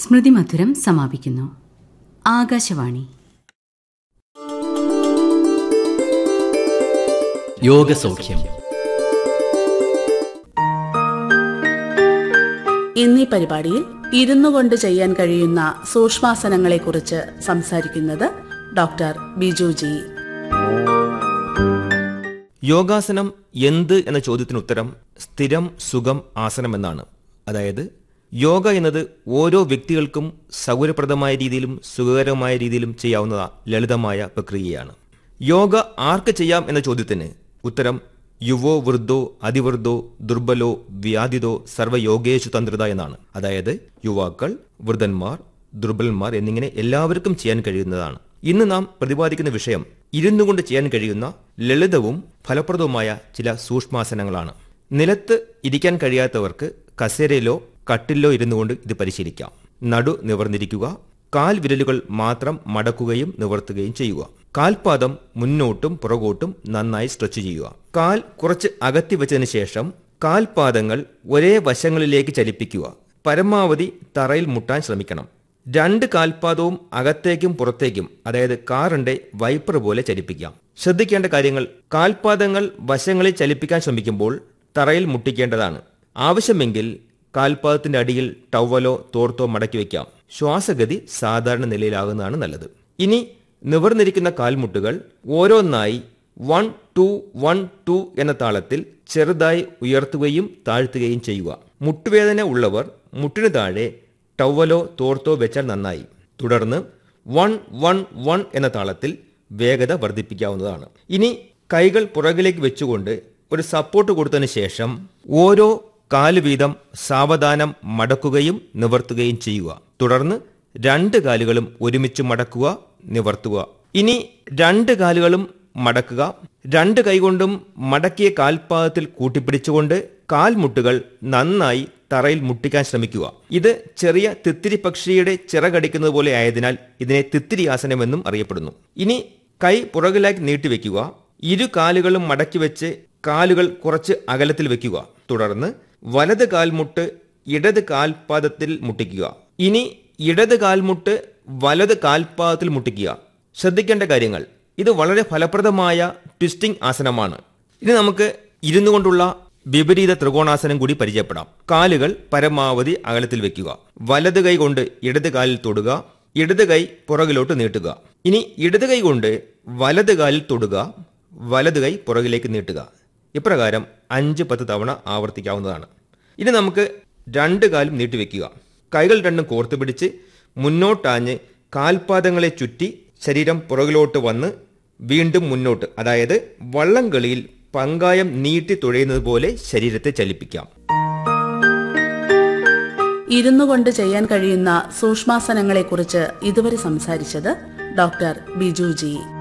സ്മൃതി മധുരം സമാപിക്കുന്നു ആകാശവാണി യോഗസൗഖ്യം ഇന്നീ പരിപാടിയിൽ ഇരുന്നു കൊണ്ട് ചെയ്യാൻ കഴിയുന്ന സൂക്ഷ്മാസനങ്ങളെക്കുറിച്ച് സംസാരിക്കുന്നത് ഡോക്ടർ ബിജു ജി യോഗാസനം എന്ത് എന്ന ചോദ്യത്തിന് ഉത്തരം സ്ഥിരം സുഖം ആസനം എന്നാണ് അതായത് യോഗ എന്നത് ഓരോ വ്യക്തികൾക്കും സൗകര്യപ്രദമായ രീതിയിലും സുഖകരമായ രീതിയിലും ചെയ്യാവുന്ന ലളിതമായ പ്രക്രിയയാണ് യോഗ ആർക്ക് ചെയ്യാം എന്ന ചോദ്യത്തിന് ഉത്തരം യുവോ വൃദ്ധോ അതിവൃദ്ധോ ദുർബലോ വ്യാധിതോ സർവയോഗേഷു തന്ത്രത എന്നാണ് അതായത് യുവാക്കൾ വൃദ്ധന്മാർ ദുർബലന്മാർ എന്നിങ്ങനെ എല്ലാവർക്കും ചെയ്യാൻ കഴിയുന്നതാണ് ഇന്ന് നാം പ്രതിപാദിക്കുന്ന വിഷയം ഇരുന്നു കൊണ്ട് ചെയ്യാൻ കഴിയുന്ന ലളിതവും ഫലപ്രദവുമായ ചില സൂക്ഷ്മാസനങ്ങളാണ് നിലത്ത് ഇരിക്കാൻ കഴിയാത്തവർക്ക് കസേരയിലോ കട്ടിലോ ഇരുന്നു കൊണ്ട് ഇത് പരിശീലിക്കാം നടു നിവർന്നിരിക്കുക കാൽ വിരലുകൾ മാത്രം മടക്കുകയും നിവർത്തുകയും ചെയ്യുക കാൽപാദം മുന്നോട്ടും പുറകോട്ടും നന്നായി സ്ട്രെച്ച് ചെയ്യുക കാൽ കുറച്ച് അകത്തി വെച്ചതിന് ശേഷം കാൽപാദങ്ങൾ ഒരേ വശങ്ങളിലേക്ക് ചലിപ്പിക്കുക പരമാവധി തറയിൽ മുട്ടാൻ ശ്രമിക്കണം രണ്ട് കാൽപാദവും അകത്തേക്കും പുറത്തേക്കും അതായത് കാറിന്റെ വൈപ്പർ പോലെ ചലിപ്പിക്കാം ശ്രദ്ധിക്കേണ്ട കാര്യങ്ങൾ കാൽപാദങ്ങൾ വശങ്ങളിൽ ചലിപ്പിക്കാൻ ശ്രമിക്കുമ്പോൾ തറയിൽ മുട്ടിക്കേണ്ടതാണ് ആവശ്യമെങ്കിൽ കാൽപാദത്തിന്റെ അടിയിൽ ടവലോ തോർത്തോ മടക്കി വയ്ക്കാം ശ്വാസഗതി സാധാരണ നിലയിലാകുന്നതാണ് നല്ലത് ഇനി നിവർന്നിരിക്കുന്ന കാൽമുട്ടുകൾ ഓരോന്നായി വൺ ടു വൺ ടു എന്ന താളത്തിൽ ചെറുതായി ഉയർത്തുകയും താഴ്ത്തുകയും ചെയ്യുക മുട്ടുവേദന ഉള്ളവർ മുട്ടിനു താഴെ ടവലോ തോർത്തോ വെച്ചാൽ നന്നായി തുടർന്ന് വൺ വൺ വൺ എന്ന താളത്തിൽ വേഗത വർദ്ധിപ്പിക്കാവുന്നതാണ് ഇനി കൈകൾ പുറകിലേക്ക് വെച്ചുകൊണ്ട് ഒരു സപ്പോർട്ട് കൊടുത്തതിന് ശേഷം ഓരോ കാല് വീതം സാവധാനം മടക്കുകയും നിവർത്തുകയും ചെയ്യുക തുടർന്ന് രണ്ട് കാലുകളും ഒരുമിച്ച് മടക്കുക നിവർത്തുക ഇനി രണ്ട് കാലുകളും മടക്കുക രണ്ട് കൈകൊണ്ടും മടക്കിയ കാൽപാദത്തിൽ കൂട്ടിപ്പിടിച്ചുകൊണ്ട് കാൽമുട്ടുകൾ നന്നായി തറയിൽ മുട്ടിക്കാൻ ശ്രമിക്കുക ഇത് ചെറിയ തിത്തിരി പക്ഷിയുടെ ചിറകടിക്കുന്നത് പോലെ ആയതിനാൽ ഇതിനെ തിത്തിരി ആസനമെന്നും അറിയപ്പെടുന്നു ഇനി കൈ പുറകിലാക്കി നീട്ടിവെക്കുക ഇരു കാലുകളും മടക്കി വെച്ച് കാലുകൾ കുറച്ച് അകലത്തിൽ വെക്കുക തുടർന്ന് വലത് കാൽമുട്ട് ഇടത് കാൽപാദത്തിൽ മുട്ടിക്കുക ഇനി ഇടത് കാൽമുട്ട് വലത് കാൽപാദത്തിൽ മുട്ടിക്കുക ശ്രദ്ധിക്കേണ്ട കാര്യങ്ങൾ ഇത് വളരെ ഫലപ്രദമായ ട്വിസ്റ്റിംഗ് ആസനമാണ് ഇനി നമുക്ക് ഇരുന്നു കൊണ്ടുള്ള വിപരീത ത്രികോണാസനം കൂടി പരിചയപ്പെടാം കാലുകൾ പരമാവധി അകലത്തിൽ വെക്കുക വലത് കൈ കൊണ്ട് ഇടത് കാലിൽ തൊടുക ഇടത് കൈ പുറകിലോട്ട് നീട്ടുക ഇനി ഇടത് കൈ കൊണ്ട് വലത് കാലിൽ തൊടുക വലത് കൈ പുറകിലേക്ക് നീട്ടുക ഇപ്രകാരം അഞ്ച് പത്ത് തവണ ആവർത്തിക്കാവുന്നതാണ് ഇനി നമുക്ക് രണ്ട് കാലും നീട്ടിവെക്കുക കൈകൾ രണ്ടും കോർത്തു പിടിച്ച് മുന്നോട്ടാഞ്ഞ് കാൽപാദങ്ങളെ ചുറ്റി ശരീരം പുറകിലോട്ട് വന്ന് വീണ്ടും മുന്നോട്ട് അതായത് വള്ളംകളിയിൽ പങ്കായം നീട്ടി തുഴയുന്നത് പോലെ ശരീരത്തെ ചലിപ്പിക്കാം ഇരുന്നു കൊണ്ട് ചെയ്യാൻ കഴിയുന്ന സൂക്ഷ്മാസനങ്ങളെക്കുറിച്ച് ഇതുവരെ സംസാരിച്ചത് ഡോക്ടർ ബിജു ജി